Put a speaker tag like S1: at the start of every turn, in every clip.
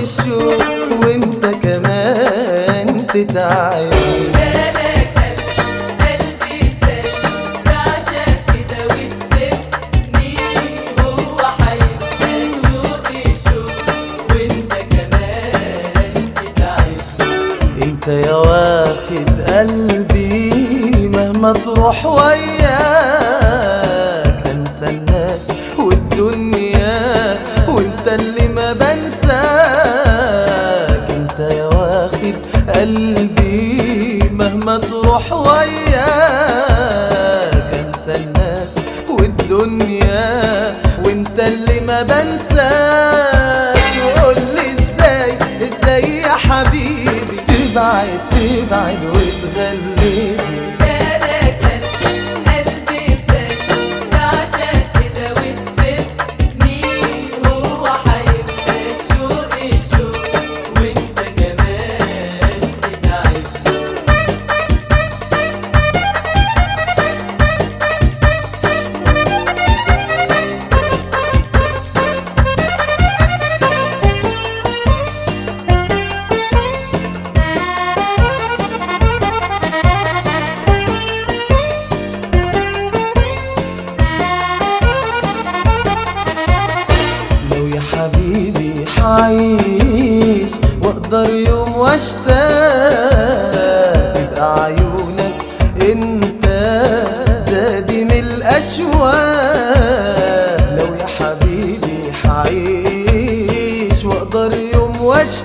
S1: الشوق وانت كمان تتعب
S2: بالك قلبي ساب بعشق كده وتسيبني هو هيبقى شوقي شوق وانت كمان تتعب
S1: انت يا واخد قلبي مهما تروح وياك انسى الناس والدنيا وانت اللي ما بنساك انت يا واخد قلبي مهما تروح وياك انسى الناس والدنيا وانت اللي ما بنساك قول لي ازاي ازاي يا حبيبي تبعد تبعد وتغلبني
S2: بالك قلبي ساب بعشق كده وتسيبني هو هيبقى شوقي شوق وانت كمان تتعب
S1: لو يا حبيبي حعيش واقدر يوم واشتاق تبقى عيونك انت زادي من الاشواق لو يا حبيبي حعيش واقدر يوم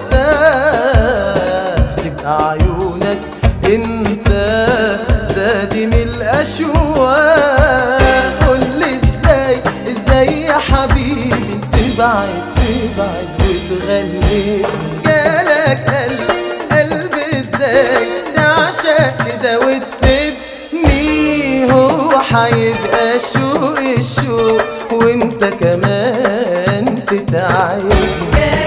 S1: واشتاق تبقى عيونك انت زادي من الاشواق قول لي ازاي ازاي يا حبيبي تبعد تبعد وتغني جالك قلب قلب ازاي تعشق كده وتسيبني هو هيبقى شوق الشوق وانت كمان تتعب
S2: يا